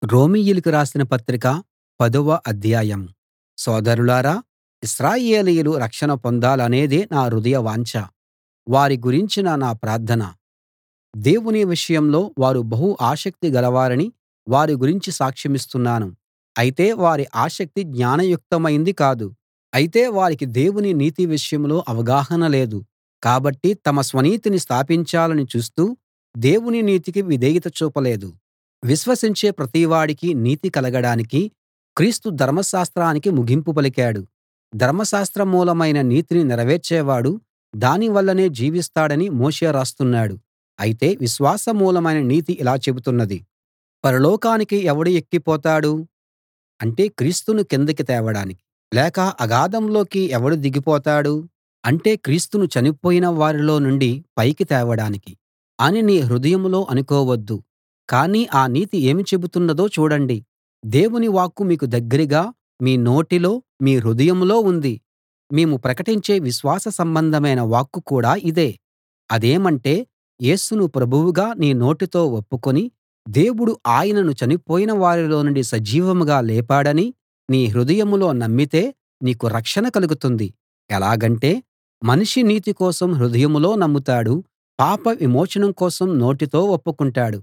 రోమీయులకు రాసిన పత్రిక పదవ అధ్యాయం సోదరులారా ఇశ్రాయేలీయులు రక్షణ పొందాలనేదే నా హృదయ వాంఛ వారి గురించిన నా ప్రార్థన దేవుని విషయంలో వారు బహు ఆసక్తి గలవారని వారి గురించి సాక్ష్యమిస్తున్నాను అయితే వారి ఆసక్తి జ్ఞానయుక్తమైంది కాదు అయితే వారికి దేవుని నీతి విషయంలో అవగాహన లేదు కాబట్టి తమ స్వనీతిని స్థాపించాలని చూస్తూ దేవుని నీతికి విధేయత చూపలేదు విశ్వసించే ప్రతివాడికి నీతి కలగడానికి క్రీస్తు ధర్మశాస్త్రానికి ముగింపు పలికాడు ధర్మశాస్త్రమూలమైన నీతిని నెరవేర్చేవాడు దాని వల్లనే జీవిస్తాడని మోషే రాస్తున్నాడు అయితే విశ్వాసమూలమైన నీతి ఇలా చెబుతున్నది పరలోకానికి ఎవడు ఎక్కిపోతాడు అంటే క్రీస్తును కిందకి తేవడానికి లేక అగాధంలోకి ఎవడు దిగిపోతాడు అంటే క్రీస్తును చనిపోయిన వారిలో నుండి పైకి తేవడానికి అని నీ హృదయంలో అనుకోవద్దు కానీ ఆ నీతి ఏమి చెబుతున్నదో చూడండి దేవుని వాక్కు మీకు దగ్గరగా మీ నోటిలో మీ హృదయంలో ఉంది మేము ప్రకటించే విశ్వాస సంబంధమైన వాక్కు కూడా ఇదే అదేమంటే యేసును ప్రభువుగా నీ నోటితో ఒప్పుకుని దేవుడు ఆయనను చనిపోయిన వారిలో నుండి సజీవంగా లేపాడని నీ హృదయంలో నమ్మితే నీకు రక్షణ కలుగుతుంది ఎలాగంటే మనిషి నీతి కోసం హృదయంలో నమ్ముతాడు పాప విమోచనం కోసం నోటితో ఒప్పుకుంటాడు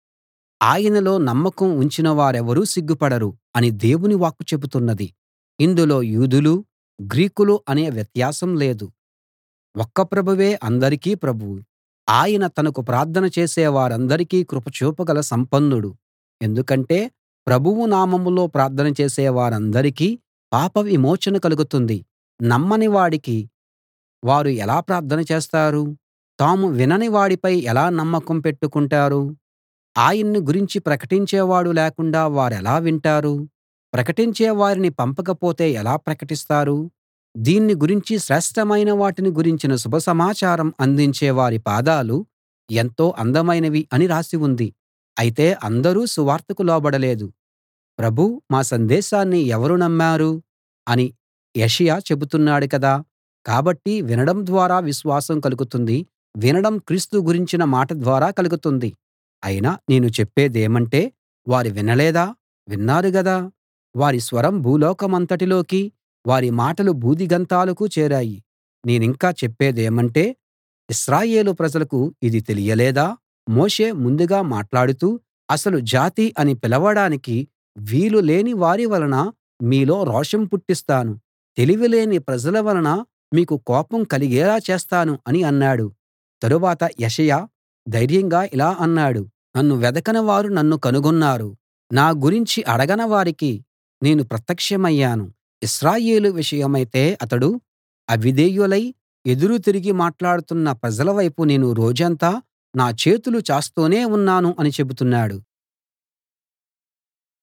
ఆయనలో నమ్మకం ఉంచిన వారెవరూ సిగ్గుపడరు అని దేవుని వాక్కు చెబుతున్నది ఇందులో యూదులు గ్రీకులు అనే వ్యత్యాసం లేదు ఒక్క ప్రభువే అందరికీ ప్రభువు ఆయన తనకు ప్రార్థన చేసే వారందరికీ కృప చూపగల సంపన్నుడు ఎందుకంటే ప్రభువు నామంలో ప్రార్థన చేసే వారందరికీ పాప విమోచన కలుగుతుంది నమ్మని వాడికి వారు ఎలా ప్రార్థన చేస్తారు తాము వినని వాడిపై ఎలా నమ్మకం పెట్టుకుంటారు ఆయన్ని గురించి ప్రకటించేవాడు లేకుండా వారెలా వింటారు ప్రకటించే వారిని పంపకపోతే ఎలా ప్రకటిస్తారు దీన్ని గురించి శ్రేష్ఠమైన వాటిని గురించిన శుభసమాచారం అందించే వారి పాదాలు ఎంతో అందమైనవి అని రాసి ఉంది అయితే అందరూ సువార్తకు లోబడలేదు ప్రభూ మా సందేశాన్ని ఎవరు నమ్మారు అని యెషయా చెబుతున్నాడు కదా కాబట్టి వినడం ద్వారా విశ్వాసం కలుగుతుంది వినడం క్రీస్తు గురించిన మాట ద్వారా కలుగుతుంది అయినా నేను చెప్పేదేమంటే వారు వినలేదా విన్నారు గదా వారి స్వరం భూలోకమంతటిలోకీ వారి మాటలు భూదిగంతాలకు చేరాయి నేనింకా చెప్పేదేమంటే ఇశ్రాయేలు ప్రజలకు ఇది తెలియలేదా మోషే ముందుగా మాట్లాడుతూ అసలు జాతి అని పిలవడానికి వీలు లేని వారి వలన మీలో రోషం పుట్టిస్తాను తెలివిలేని ప్రజల వలన మీకు కోపం కలిగేలా చేస్తాను అని అన్నాడు తరువాత యెషయా ధైర్యంగా ఇలా అన్నాడు నన్ను వెదకని వారు నన్ను కనుగొన్నారు నా గురించి అడగని వారికి నేను ప్రత్యక్షమయ్యాను ఇశ్రాయేలు విషయమైతే అతడు అవిధేయులై ఎదురు తిరిగి మాట్లాడుతున్న ప్రజల వైపు నేను రోజంతా నా చేతులు చాస్తూనే ఉన్నాను అని చెబుతున్నాడు